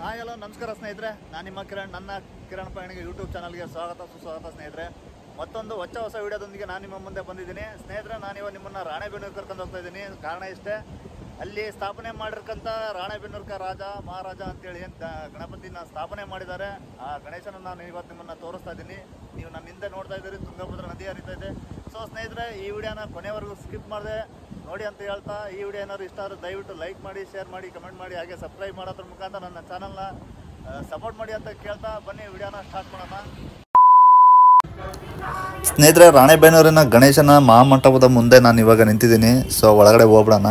hi hello ನಮಸ್ಕಾರ ಸ್ನೇಹಿತರೆ ನಾನು ನಿಮ್ಮ ಕಿರಣ್ ನನ್ನ ಕಿರಣ್ ಪಯಣಿಗೆ ಯೂಟ್ಯೂಬ್ ಚಾನಲ್ಗೆ ಸ್ವಾಗತ ಸುಸ್ವಾಗತ ಸ್ನೇಹಿತರೆ ಮತ್ತೊಂದು ಹೊಸ ಹೊಸ ವಿಡಿಯೋದೊಂದಿಗೆ ನಾನು ನಿಮ್ಮ ಮುಂದೆ ಬಂದಿದ್ದೀನಿ ಸ್ನೇಹಿತರೆ ನಾನಿವಾಗ ನಿಮ್ಮನ್ನು ರಾಣೆಬೆನ್ನೂರು ಕರ್ಕೊಂಡು ಹೋಗ್ತಾ ಇದ್ದೀನಿ ಕಾರಣ ಇಷ್ಟೇ ಅಲ್ಲಿ ಸ್ಥಾಪನೆ ಮಾಡಿರ್ತಕ್ಕಂಥ ರಾಣೆಬೆನ್ನೂರ್ಕ ರಾಜ ಮಹಾರಾಜ ಅಂತೇಳಿ ಏನು ಗಣಪತಿನ ಸ್ಥಾಪನೆ ಮಾಡಿದ್ದಾರೆ ಆ ಗಣೇಶನ ನಾನು ಇವತ್ತು ನಿಮ್ಮನ್ನು ತೋರಿಸ್ತಾ ಇದ್ದೀನಿ ನೀವು ನನ್ನ ಹಿಂದೆ ನೋಡ್ತಾ ಇದ್ದೀರಿ ತುಂಗಭದ್ರಾ ನದಿ ಹರಿತಾ ಇದೆ ಸೊ ಸ್ನೇಹಿತರೆ ಈ ವಿಡಿಯೋನ ಕೊನೆವರೆಗೂ ಸ್ಕಿಪ್ ಮಾಡಿದೆ ನೋಡಿ ಅಂತ ಹೇಳ್ತಾ ಈ ವಿಡಿಯೋ ಏನಾದ್ರು ಇಷ್ಟ ಆದರೆ ದಯವಿಟ್ಟು ಲೈಕ್ ಮಾಡಿ ಶೇರ್ ಮಾಡಿ ಕಮೆಂಟ್ ಮಾಡಿ ಹಾಗೆ ಸಬ್ಸ್ಕ್ರೈಬ್ ಮಾಡೋದ್ರ ಮುಖಾಂತರ ನನ್ನ ಚಾನಲ್ನ ಸಪೋರ್ಟ್ ಮಾಡಿ ಅಂತ ಕೇಳ್ತಾ ಬನ್ನಿ ವಿಡಿಯೋನ ಸ್ಟಾರ್ಟ್ ಮಾಡೋಣ ಸ್ನೇಹಿತರೆ ರಾಣೆಬೆನ್ನೂರಿನ ಗಣೇಶನ ಮಹಾಮಂಟಪದ ಮುಂದೆ ನಾನು ಇವಾಗ ನಿಂತಿದ್ದೀನಿ ಸೊ ಒಳಗಡೆ ಹೋಗ್ಬಿಡೋಣ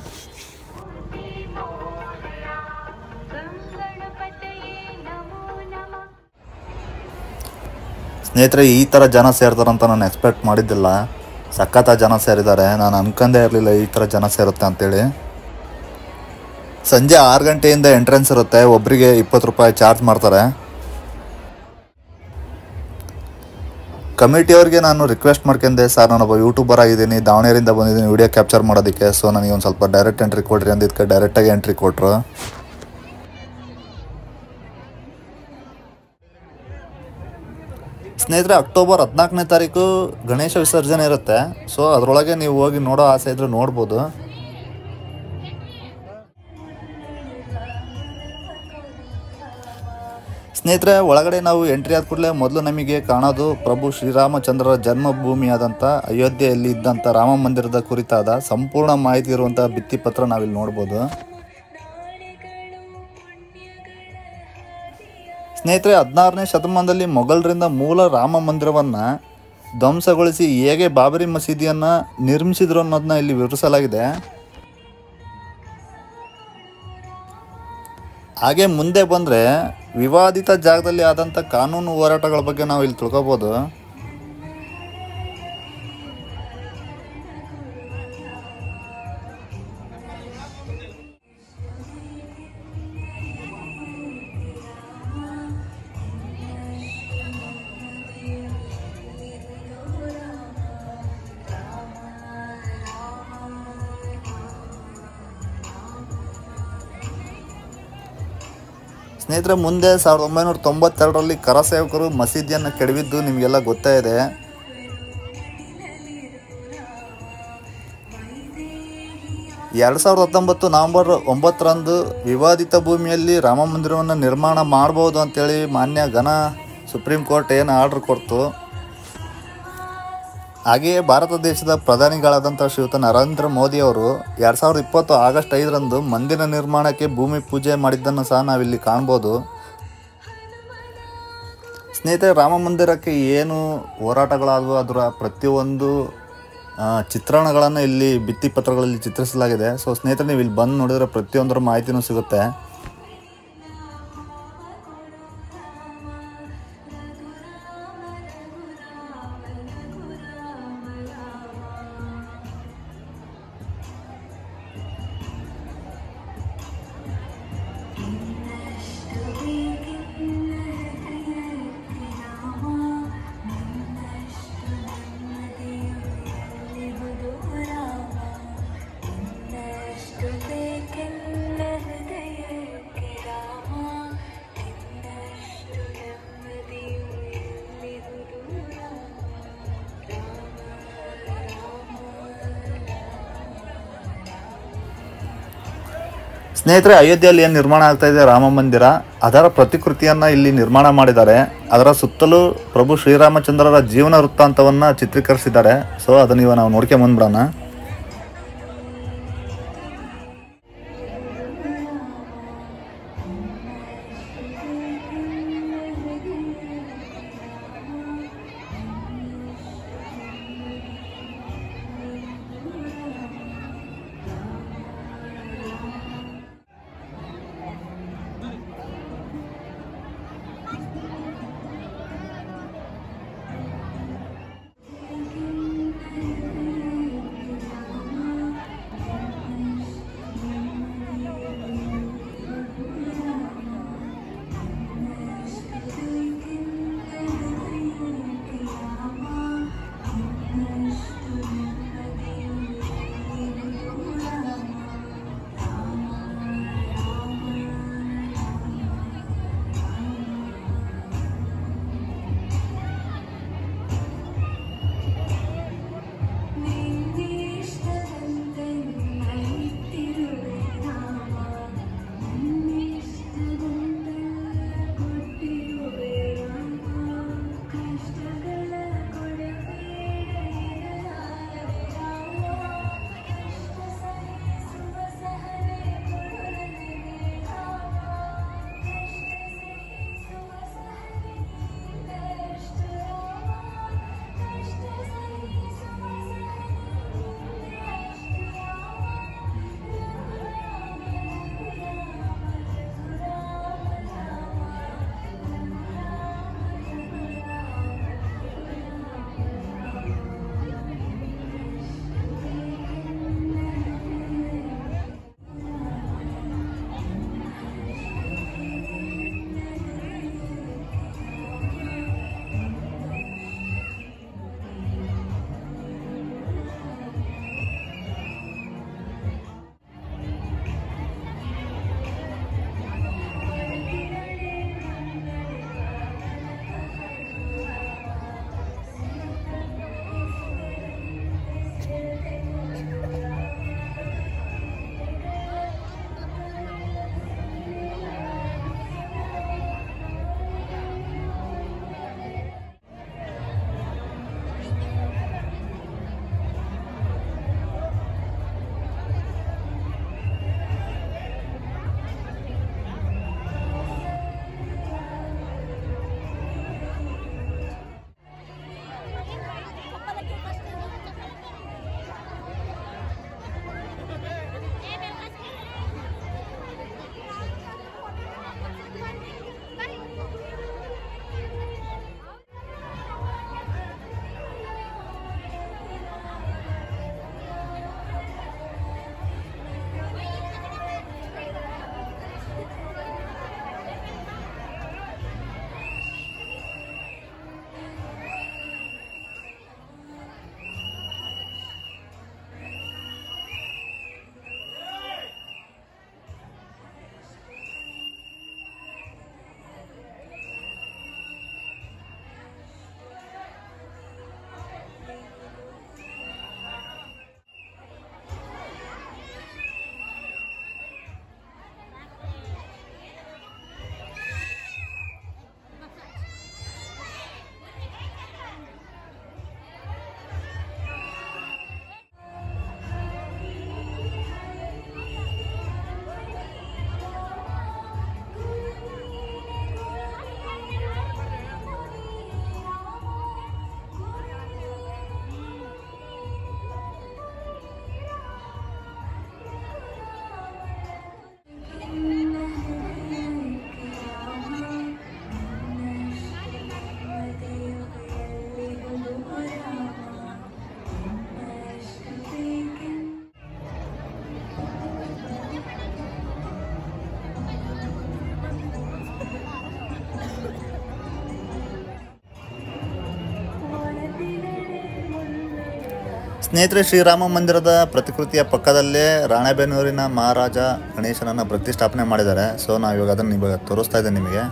ಗಂಗಣಪತಯೇ ನಮೋ ನಮಃ ಸ್ನೇಹಿತರೆ ಈ ಥರ ಜನ ಸೇರ್ತಾರಂತ ನಾನು ಎಕ್ಸ್ಪೆಕ್ಟ್ ಮಾಡಿದ್ದಿಲ್ಲ ಸಖತ್ತ ಜನ ಸೇರಿದ್ದಾರೆ ನಾನು ಅನ್ಕೊಂಡೇ ಇರಲಿಲ್ಲ ಈ ಥರ ಜನ ಸೇರುತ್ತೆ ಅಂತೇಳಿ ಸಂಜೆ ಆರು ಗಂಟೆಯಿಂದ ಎಂಟ್ರೆನ್ಸ್ ಇರುತ್ತೆ ಒಬ್ಬರಿಗೆ ಇಪ್ಪತ್ತು ರೂಪಾಯಿ ಚಾರ್ಜ್ ಮಾಡ್ತಾರೆ ಕಮಿಟಿಯವ್ರಿಗೆ ನಾನು ರಿಕ್ವೆಸ್ಟ್ ಮಾಡ್ಕೊಂಡೆ ಸರ್ ನಾನೊಬ್ಬ ಯೂಟ್ಯೂಬರ್ ಆಗಿದ್ದೀನಿ ದಾವಣಗೆರೆಯಿಂದ ಬಂದಿದ್ದೀನಿ ವಿಡಿಯೋ ಕ್ಯಾಪ್ಚರ್ ಮಾಡೋದಕ್ಕೆ ಸೊ ನನಗೆ ಒಂದು ಸ್ವಲ್ಪ ಡೈರೆಕ್ಟ್ ಎಂಟ್ರಿ ಕೊಡ್ರಿ ಅಂದಿದ್ದಕ್ಕೆ ಡೈರೆಕ್ಟಾಗಿ ಎಂಟ್ರಿ ಕೊಟ್ಟರು ಸ್ನೇಹಿತರೆ ಅಕ್ಟೋಬರ್ ಹದಿನಾಲ್ಕನೇ ತಾರೀಕು ಗಣೇಶ ವಿಸರ್ಜನೆ ಇರುತ್ತೆ ಸೊ ಅದರೊಳಗೆ ನೀವು ಹೋಗಿ ನೋಡೋ ಆಸೆ ಇದ್ರೆ ನೋಡ್ಬೋದು ಸ್ನೇಹಿತರೆ ಒಳಗಡೆ ನಾವು ಎಂಟ್ರಿ ಆದ ಕೂಡಲೇ ಮೊದಲು ನಮಗೆ ಕಾಣೋದು ಪ್ರಭು ಶ್ರೀರಾಮಚಂದ್ರರ ಜನ್ಮಭೂಮಿಯಾದಂಥ ಅಯೋಧ್ಯೆಯಲ್ಲಿ ಇದ್ದಂಥ ರಾಮ ಮಂದಿರದ ಕುರಿತಾದ ಸಂಪೂರ್ಣ ಮಾಹಿತಿ ಇರುವಂಥ ಭಿತ್ತಿಪತ್ರ ನಾವಿಲ್ಲಿ ನೋಡ್ಬೋದು ಸ್ನೇಹಿತರೆ ಹದಿನಾರನೇ ಶತಮಾನದಲ್ಲಿ ಮೊಘಲರಿಂದ ಮೂಲ ರಾಮ ಮಂದಿರವನ್ನು ಧ್ವಂಸಗೊಳಿಸಿ ಹೇಗೆ ಬಾಬರಿ ಮಸೀದಿಯನ್ನು ನಿರ್ಮಿಸಿದ್ರು ಅನ್ನೋದನ್ನ ಇಲ್ಲಿ ವಿವರಿಸಲಾಗಿದೆ ಹಾಗೆ ಮುಂದೆ ಬಂದರೆ ವಿವಾದಿತ ಜಾಗದಲ್ಲಿ ಆದಂಥ ಕಾನೂನು ಹೋರಾಟಗಳ ಬಗ್ಗೆ ನಾವು ಇಲ್ಲಿ ತಿಳ್ಕೊಬೋದು ಸ್ನೇಹಿತರೆ ಮುಂದೆ ಸಾವಿರದ ಒಂಬೈನೂರ ತೊಂಬತ್ತೆರಡರಲ್ಲಿ ಕರಸೇವಕರು ಮಸೀದಿಯನ್ನು ಕೆಡವಿದ್ದು ನಿಮಗೆಲ್ಲ ಗೊತ್ತೇ ಇದೆ ಎರಡು ಸಾವಿರದ ಹತ್ತೊಂಬತ್ತು ನವೆಂಬರ್ ಒಂಬತ್ತರಂದು ವಿವಾದಿತ ಭೂಮಿಯಲ್ಲಿ ರಾಮ ಮಂದಿರವನ್ನು ನಿರ್ಮಾಣ ಮಾಡ್ಬೋದು ಅಂತೇಳಿ ಮಾನ್ಯ ಘನ ಸುಪ್ರೀಂ ಕೋರ್ಟ್ ಏನು ಆರ್ಡರ್ ಕೊಡ್ತು ಹಾಗೆಯೇ ಭಾರತ ದೇಶದ ಪ್ರಧಾನಿಗಳಾದಂಥ ಶ್ರೀಯುತ ನರೇಂದ್ರ ಮೋದಿ ಅವರು ಎರಡು ಸಾವಿರದ ಇಪ್ಪತ್ತು ಆಗಸ್ಟ್ ಐದರಂದು ಮಂದಿರ ನಿರ್ಮಾಣಕ್ಕೆ ಭೂಮಿ ಪೂಜೆ ಮಾಡಿದ್ದನ್ನು ಸಹ ನಾವಿಲ್ಲಿ ಕಾಣ್ಬೋದು ಸ್ನೇಹಿತರೆ ರಾಮ ಮಂದಿರಕ್ಕೆ ಏನು ಹೋರಾಟಗಳಾದವು ಅದರ ಪ್ರತಿಯೊಂದು ಆ, ಚಿತ್ರಣಗಳನ್ನು ಇಲ್ಲಿ ಭಿತ್ತಿಪತ್ರಗಳಲ್ಲಿ ಚಿತ್ರಿಸಲಾಗಿದೆ ಸೊ ಸ್ನೇಹಿತರೆ ನೀವು ಇಲ್ಲಿ ಬಂದು ನೋಡಿದ್ರೆ ಪ್ರತಿಯೊಂದರ ಮಾಹಿತಿನೂ ಸಿಗುತ್ತೆ ಸ್ನೇಹಿತರೆ ಅಯೋಧ್ಯೆಯಲ್ಲಿ ಏನು ನಿರ್ಮಾಣ ಆಗ್ತಾ ಇದೆ ರಾಮ ಮಂದಿರ ಅದರ ಪ್ರತಿಕೃತಿಯನ್ನು ಇಲ್ಲಿ ನಿರ್ಮಾಣ ಮಾಡಿದ್ದಾರೆ ಅದರ ಸುತ್ತಲೂ ಪ್ರಭು ಶ್ರೀರಾಮಚಂದ್ರರ ಜೀವನ ವೃತ್ತಾಂತವನ್ನು ಚಿತ್ರೀಕರಿಸಿದ್ದಾರೆ ಸೊ ಅದನ್ನು ಇವಾಗ ನಾವು ನೋಡ್ಕೊಂಡ್ ಬಂದ್ಬಿಡೋಣ ಸ್ನೇಹಿತರೆ ಶ್ರೀರಾಮ ಮಂದಿರದ ಪ್ರತಿಕೃತಿಯ ಪಕ್ಕದಲ್ಲೇ ರಾಣೆಬೆನ್ನೂರಿನ ಮಹಾರಾಜ ಗಣೇಶನನ್ನು ಪ್ರತಿಷ್ಠಾಪನೆ ಮಾಡಿದ್ದಾರೆ ಸೊ ನಾವು ಇವಾಗ ಅದನ್ನು ಇವಾಗ ತೋರಿಸ್ತಾ ಇದ್ದೇನೆ ನಿಮಗೆ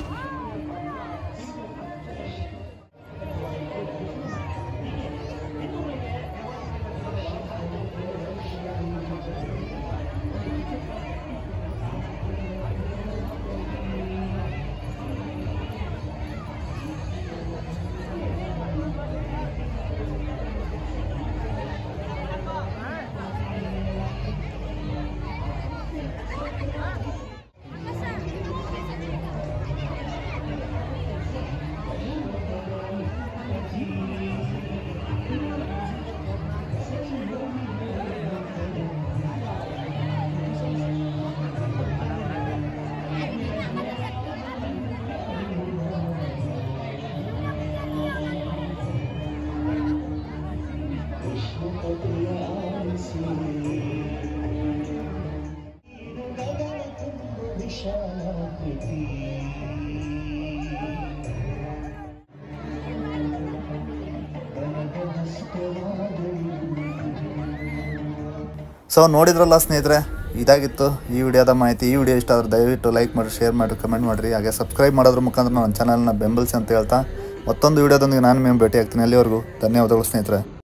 ಸೊ ನೋಡಿದ್ರಲ್ಲ ಸ್ನೇಹಿತರೆ ಇದಾಗಿತ್ತು ಈ ವಿಡಿಯೋದ ಮಾಹಿತಿ ಈ ವಿಡಿಯೋ ಇಷ್ಟ ಆದ್ರೆ ದಯವಿಟ್ಟು ಲೈಕ್ ಮಾಡಿ ಶೇರ್ ಮಾಡಿ ಕಮೆಂಟ್ ಮಾಡಿರಿ ಹಾಗೆ ಸಬ್ಸ್ಕ್ರೈಬ್ ಮಾಡೋದ್ರ ಮುಖಾಂತರ ನನ್ನ ಚಾನಲ್ನ ಬೆಂಬಲಿಸಿ ಅಂತ ಹೇಳ್ತಾ ಮತ್ತೊಂದು ವಿಡಿಯೋದೊಂದಿಗೆ ನಾನು మేము ಭೇಟಿ ಆಗ್ತೀನಿ ಅಲ್ಲಿವರೆಗೂ ಧನ್ಯವಾದಗಳು ಸ್ನೇಹಿತರೆ